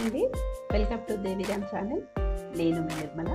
అండి welcome to దేవిరామ్ channel నేను మీ Nirmala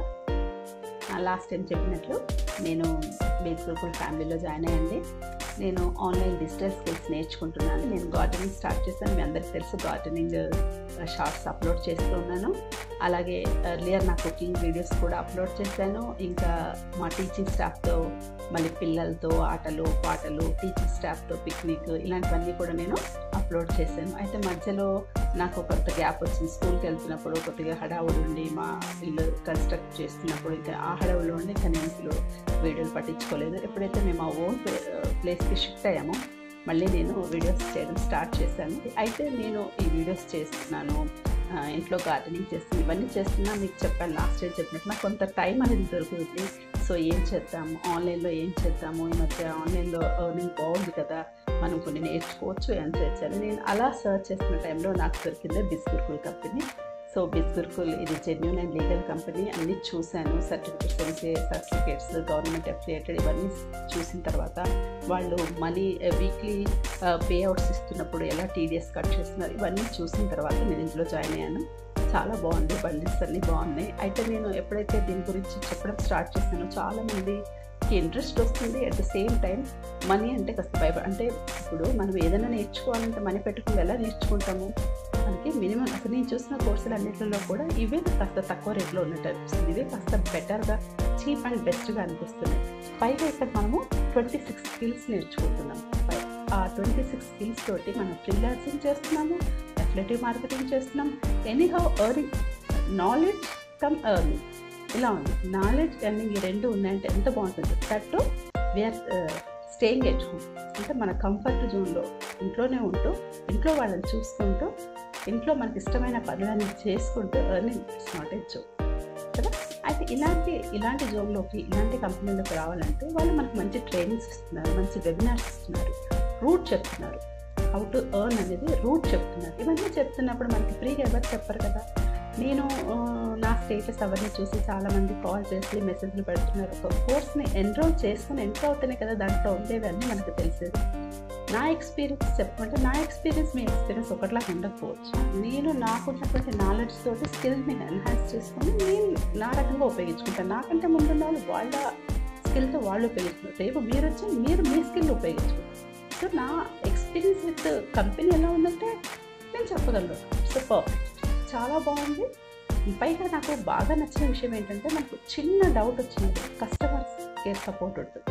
last time చెప్పినట్లు నేను బేస్ గురుకుల్ ఫ్యామిలీలో జాయిన్ అయ్యండి నేను ఆన్లైన్ డిజిటల్ స్కిల్స్ నేర్చుకుంటున్నాను నేను గార్డెనింగ్ స్టార్ట్ చేశాను మీ అందరికీ తెలుసు గార్డెనింగ్ షార్ట్స్ అప్లోడ్ చేస్తూ ఉన్నాను అలాగే ఎర్లియర్ నా కుకింగ్ వీడియోస్ కూడా అప్లోడ్ చేశాను ఇంకా మా టీచింగ్ స్టాఫ్తో మళ్ళీ పిల్లలతో ఆటలు పాటలు టీచింగ్ స్టాఫ్తో పిక్నిక్ ఇలాంటివన్నీ కూడా నేను అప్లోడ్ చేశాను అయితే మధ్యలో నాకు కొంత గ్యాప్ వచ్చింది స్కూల్కి వెళ్తున్నప్పుడు కొద్దిగా హడావుడి ఉండి మా ఇల్లు కన్స్ట్రక్ట్ చేస్తున్నప్పుడు ఇంకా ఆ హడావుడిలో ఉండి ఇంకా నేను అసలు వీడియోలు పట్టించుకోలేదు ఎప్పుడైతే మేము ఆ ఓన్ ప్లేస్కి షిఫ్ట్ అయ్యామో మళ్ళీ నేను వీడియోస్ చేయడం స్టార్ట్ చేశాను అయితే నేను ఈ వీడియోస్ చేస్తున్నాను ఇంట్లో గార్డెనింగ్ చేస్తున్నాను ఇవన్నీ చేస్తున్నా మీకు చెప్పాను లాస్ట్ టైం చెప్పినట్టు నాకు కొంత టైం అనేది దొరుకుతుంది సో ఏం చేద్దాము ఆన్లైన్లో ఏం చేద్దాము ఈ మధ్య ఆన్లైన్లో ఎర్నింగ్ బాగుంది కదా మనం కొన్ని నేర్చుకోవచ్చు ఏం చేయొచ్చు నేను అలా సర్చ్ చేస్తున్న టైంలో నాకు దొరికిందే బిస్గుర్కుల్ కంపెనీ సో బిస్గుర్కుల్ ఇది జెన్యున్ అండ్ లీగల్ కంపెనీ అన్నీ చూశాను certificates MCA certificates government affiliated ఇవన్నీ చూసిన తర్వాత వాళ్ళు మనీ వీక్లీ పే అవుట్స్ ఇస్తున్నప్పుడు ఎలా టీడీఎస్ కట్ చేస్తున్నారు ఇవన్నీ చూసిన తర్వాత నేను ఇందులో జాయిన్ అయ్యాను చాలా బాగుంది బండిల్స్ అన్నీ బాగున్నాయి అయితే నేను ఎప్పుడైతే దీని గురించి చెప్పడం స్టార్ట్ చేశానో చాలామంది ఇంట్రెస్ట్ వస్తుంది at the same time money అంటే కాస్త భయ అంటే ఇప్పుడు మనం ఏదైనా నేర్చుకోవాలంటే మనీ పెట్టుకుని ఎలా నేర్చుకుంటాము మనకి మినిమం అసలు నేను చూసిన కోర్సులు అన్నింటిలో కూడా ఇవే కాస్త తక్కువ రేట్లో ఉన్నట్టు అనిపిస్తుంది ఇవే కాస్త బెటర్గా చీప్ అండ్ బెస్ట్గా అనిపిస్తుంది పైగా ఇక్కడ మనము ట్వంటీ సిక్స్ స్కిల్స్ నేర్చుకుంటున్నాం ఆ ట్వంటీ సిక్స్ స్కిల్స్ తోటి మనం ఫ్రీలాన్సింగ్ చేస్తున్నాము అథ్లెటిక్ మార్కెటింగ్ చేస్తున్నాం anyhow earning knowledge come earning ఇలా ఉంది నాలెడ్జ్ ఎర్నింగ్ ఈ రెండు ఉన్నాయంటే ఎంత బాగుంటుంది that we're staying at home అంటే మన కంఫర్ట్ జోన్లో ఇంట్లోనే ఉంటూ ఇంట్లో వాళ్ళని చూసుకుంటూ ఇంట్లో మనకి ఇష్టమైన పనులన్నీ చేసుకుంటూ earning it's not a zone కదా అయితే ఇలాంటి ఇలాంటి జోన్లోకి ఇలాంటి కంపెనీలోకి రావాలంటే వాళ్ళు మనకు మంచి ట్రైనింగ్స్ ఇస్తున్నారు మంచి వెబినార్స్ ఇస్తున్నారు రూట్ చెప్తున్నారు హౌ టు ఎర్న్ అనేది రూట్ చెప్తున్నారు ఇవన్నీ చెప్తున్నప్పుడు మనకి ఫ్రీగా ఎవరు చెప్పరు కదా నేను నా స్టేటస్ అవన్నీ చూసి చాలామంది కాల్ చేసి మెసేజ్లు పెడుతున్నారు ఒక కోర్స్ని ఎన్రోల్ చేసుకుని ఎంటర్ అవుతేనే కదా దాంట్లో ఉండేవన్నీ మనకు తెలిసేది నా ఎక్స్పీరియన్స్ చెప్పమంటే నా ఎక్స్పీరియన్స్ మీ ఎక్స్పీరియన్స్ ఒకటిలా ఉండకపోవచ్చు నేను నాకున్నటువంటి నాలెడ్జ్ తోటి స్కిల్ని ఎన్హాన్స్ చేసుకొని నేను నా రకంగా ఉపయోగించుకుంటాను నాకంటే ముందున్న వాళ్ళు వాళ్ళ స్కిల్తో వాళ్ళు ఉపయోగించుకుంటారు రేపు మీరు వచ్చి మీరు మీ స్కిల్ ఉపయోగించుకుంటారు సో నా ఎక్స్పీరియన్స్ విత్ కంపెనీ ఎలా ఉందంటే నేను చెప్పగలను సో పర్ఫెక్ట్ చాలా బాగుంది పైగా నాకు బాగా నచ్చిన విషయం ఏంటంటే నాకు చిన్న డౌట్ వచ్చినప్పుడు కస్టమర్స్ కేర్ సపోర్ట్ ఉంటుంది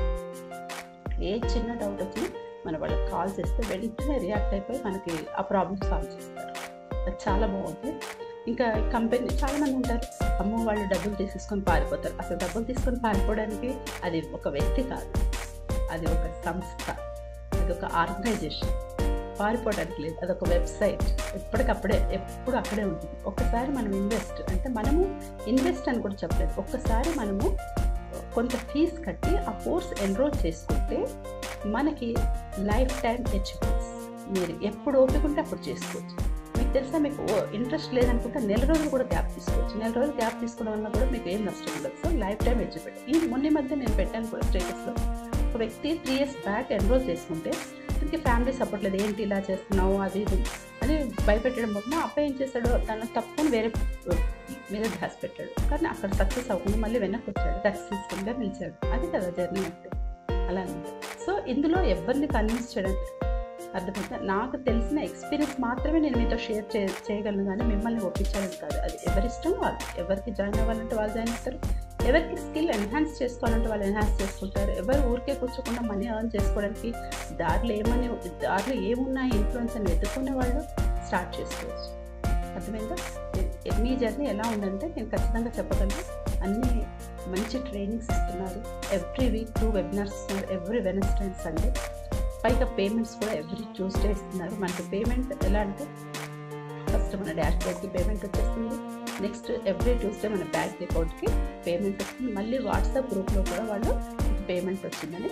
ఏ చిన్న డౌట్ వచ్చినా మన వాళ్ళకి కాల్ చేస్తే వెంటనే రియాక్ట్ అయిపోయి మనకి ఆ ప్రాబ్లమ్ సాల్వ్ చేస్తారు అది చాలా బాగుంది ఇంకా కంపెనీ చాలామంది ఉంటారు అమ్మో వాళ్ళు డబ్బులు తీసేసుకొని పారిపోతారు అసలు డబ్బులు తీసుకొని పారిపోవడానికి అది ఒక వ్యక్తి కాదు అది ఒక సంస్థ అది ఒక ఆర్గనైజేషన్ పారిపోవడానికి లేదు అదొక వెబ్సైట్ ఎప్పటికప్పుడే ఎప్పుడు అక్కడే ఉంటుంది ఒక్కసారి మనం ఇన్వెస్ట్ అంటే మనము ఇన్వెస్ట్ అని కూడా చెప్పలేదు ఒక్కసారి మనము కొంత ఫీజు కట్టి ఆ కోర్స్ ఎన్రోల్ చేసుకుంటే మనకి లైఫ్ టైం అచీవ్మెంట్స్ మీరు ఎప్పుడు ఓపిక ఉంటే అప్పుడు చేసుకోవచ్చు మీకు తెలుసా మీకు ఇంట్రెస్ట్ లేదనుకుంటే నెల రోజులు కూడా గ్యాప్ తీసుకోవచ్చు నెల రోజులు గ్యాప్ తీసుకోవడం వల్ల కూడా మీకు ఏం నష్టం ఉండదు సో లైఫ్ టైం అచీవ్మెంట్ ఈ మొన్న మధ్య నేను పెట్టాను కూడా స్టేటస్లో ఒక వ్యక్తి త్రీ ఇయర్స్ బ్యాక్ ఎన్రోల్ చేసుకుంటే అతనికి ఫ్యామిలీ సపోర్ట్ లేదు ఏంటి ఇలా చేస్తున్నావు అది ఇది అని భయపెట్టడం వలన అబ్బాయి ఏం చేశాడు తను తప్పుని వేరే మీద ధ్యాస పెట్టాడు కానీ అక్కడ సక్సెస్ అవ్వకుండా మళ్ళీ వెనక్కి వచ్చాడు సక్సెస్ఫుల్గా నిలిచాడు అది కదా జర్నీ అంటే అలానే సో ఇందులో ఎవరిని కన్విన్స్ చేయడం అర్థమైతే నాకు తెలిసిన ఎక్స్పీరియన్స్ మాత్రమే నేను మీతో షేర్ చే చేయగలను కానీ మిమ్మల్ని ఒప్పించాలని కాదు అది ఎవరిష్టం వాళ్ళు ఎవరికి జాయిన్ అవ్వాలంటే వాళ్ళు జాయిన్ అవుతారు ఎవరికి స్కిల్ ఎన్హాన్స్ చేసుకోవాలంటే వాళ్ళు ఎన్హాన్స్ చేసుకుంటారు ఎవరు ఊరికే కూర్చోకుండా మనీ ఎర్న్ చేసుకోవడానికి దారిలో ఏమని దారిలో ఏమున్నాయి ఇన్ఫ్లుయెన్స్ అని వెతుక్కునే వాళ్ళు స్టార్ట్ చేసుకోవచ్చు అర్థమైందా మీ జర్నీ ఎలా ఉందంటే నేను ఖచ్చితంగా చెప్పగలను అన్ని మంచి ట్రైనింగ్స్ ఇస్తున్నారు ఎవ్రీ వీక్ టూ వెబినార్స్ ఇస్తున్నారు ఎవ్రీ వెనస్డే అండ్ సండే పైగా పేమెంట్స్ కూడా ఎవ్రీ ట్యూస్డే ఇస్తున్నారు మనకి పేమెంట్ ఎలా అంటే ఫస్ట్ మన డాష్ బోర్డ్కి పేమెంట్ వచ్చేస్తుంది నెక్స్ట్ ఎవ్రీ ట్యూస్డే మన బ్యాంక్ అకౌంట్కి పేమెంట్ వస్తుంది మళ్ళీ వాట్సాప్ గ్రూప్లో కూడా వాళ్ళు పేమెంట్ వచ్చిందని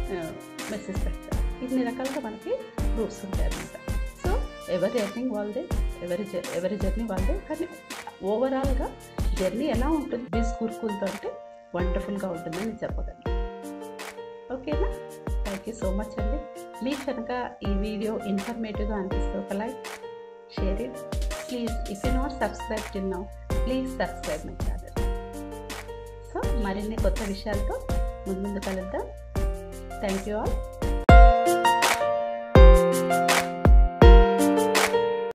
మెసేజ్ పెడతారు ఇన్ని రకాలుగా మనకి ప్రూఫ్స్ ఉంటాయి అన్నమాట సో ఎవరి ఎర్నింగ్ వాళ్ళదే ఎవరి ఎవరి జర్నీ వాళ్ళదే కానీ ఓవరాల్గా జర్నీ ఎలా ఉంటుంది బీస్ గురుకులతో అంటే వండర్ఫుల్గా ఉంటుందని నేను చెప్పగలను ఓకేనా థ్యాంక్ యూ సో మచ్ అండి మీకు కనుక ఈ వీడియో ఇన్ఫర్మేటివ్గా అనిపిస్తే ఒక like share it please if you not subscribe till now please subscribe my channel so మరిన్ని కొత్త విషయాలతో ముందు ముందు కలుద్దాం థ్యాంక్ యూ ఆల్